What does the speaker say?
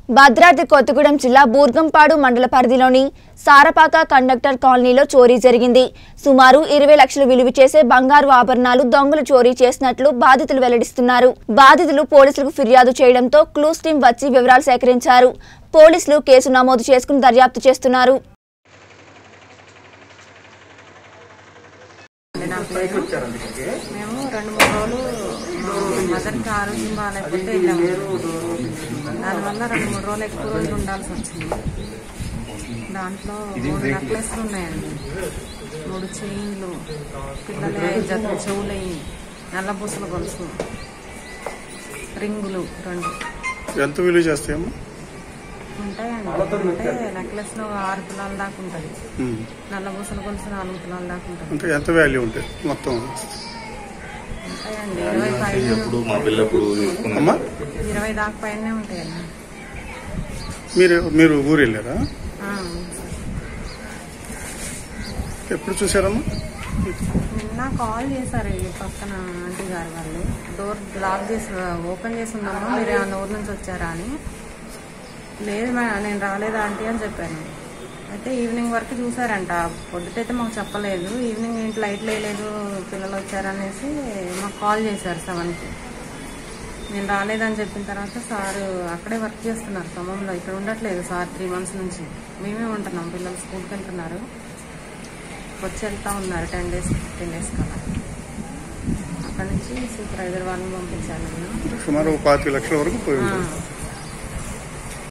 భద్రాద్రి కొత్తగూడెం జిల్లా బూర్గంపాడు మండల పరిధిలోని సారపాక కండక్టర్ కాలనీలో చోరీ జరిగింది సుమారు ఇరవై లక్షలు విలువ చేసే బంగారు ఆభరణాలు దొంగలు చోరీ చేసినట్లు బాధితులు వెల్లడిస్తున్నారు బాధితులు పోలీసులకు ఫిర్యాదు చేయడంతో క్లూస్ టీం వచ్చి వివరాలు సేకరించారు పోలీసులు కేసు నమోదు చేసుకుని దర్యాప్తు చేస్తున్నారు నా పేరు మేము రెండు మూడు రోజులు మా మదర్కి ఆరోగ్యం బాగాలేకపోతే వెళ్ళాము దానివల్ల రెండు మూడు రోజులు ఎక్కువ రోజులు ఉండాల్సి వచ్చింది దాంట్లో మూడు నెక్లెస్లు ఉన్నాయండి మూడు చైన్లు పిల్లల జత చెవులయ్యి నల్ల పూసల గొలుసు రింగులు రెండు ఎంత విలువ చేస్తాయమ్మా ఉంటాయండి అంటే నెక్లెస్లో ఆరు తులాల దాకా ఉంటుంది ఉమ్. నల్ల పూసల గొలుసు నాలుగు తులాల దాకా ఉంటుంది అంటే ఎంత వాల్యూ ఉంటాయి మొత్తం ఉంటాయండి ఇరవై పైన ఎప్పుడు మా పిల్లప్పుడు తీసుకున్నాం అమ్మా ఇరవై దాకా పైనే ఉంటాయండి మీరు మీరు ఊరు వెళ్ళారా ఆ, ఎప్పుడు చూసారమ్మా నిన్న కాల్ చేశారు ఈ పక్కన ఆంటీ గారు వాళ్ళు డోర్ లాక్ చేసి ఓపెన్ చేసి ఉందమ్మా మీరు ఆ ఊరు నుంచి వచ్చారా అని లేదు మే నేను రాలేదు ఆంటీ అని చెప్పాను అయితే ఈవినింగ్ వరకు చూసారంట పొద్దుటైతే మాకు చెప్పలేదు ఈవినింగ్ ఇంటి లైట్ లేదు పిల్లలు వచ్చారనేసి మాకు కాల్ చేశారు సెవెన్కి నేను రాలేదని చెప్పిన తర్వాత సార్ అక్కడే వర్క్ చేస్తున్నారు ఖమ్మంలో ఇక్కడ ఉండట్లేదు సార్ త్రీ మంత్స్ నుంచి మేమే ఉంటున్నాం పిల్లలు స్కూల్కి వెళ్తున్నారు వచ్చి వెళ్తా ఉన్నారు టెన్ డేస్ ఫిఫ్టీన్ డేస్ కదా అక్కడ నుంచి సూపర్వైజర్ వాళ్ళని పంపించాను నేను సుమారు ఒక పాతిక లక్షల వరకు పోయి ఆ, ఉంటుంది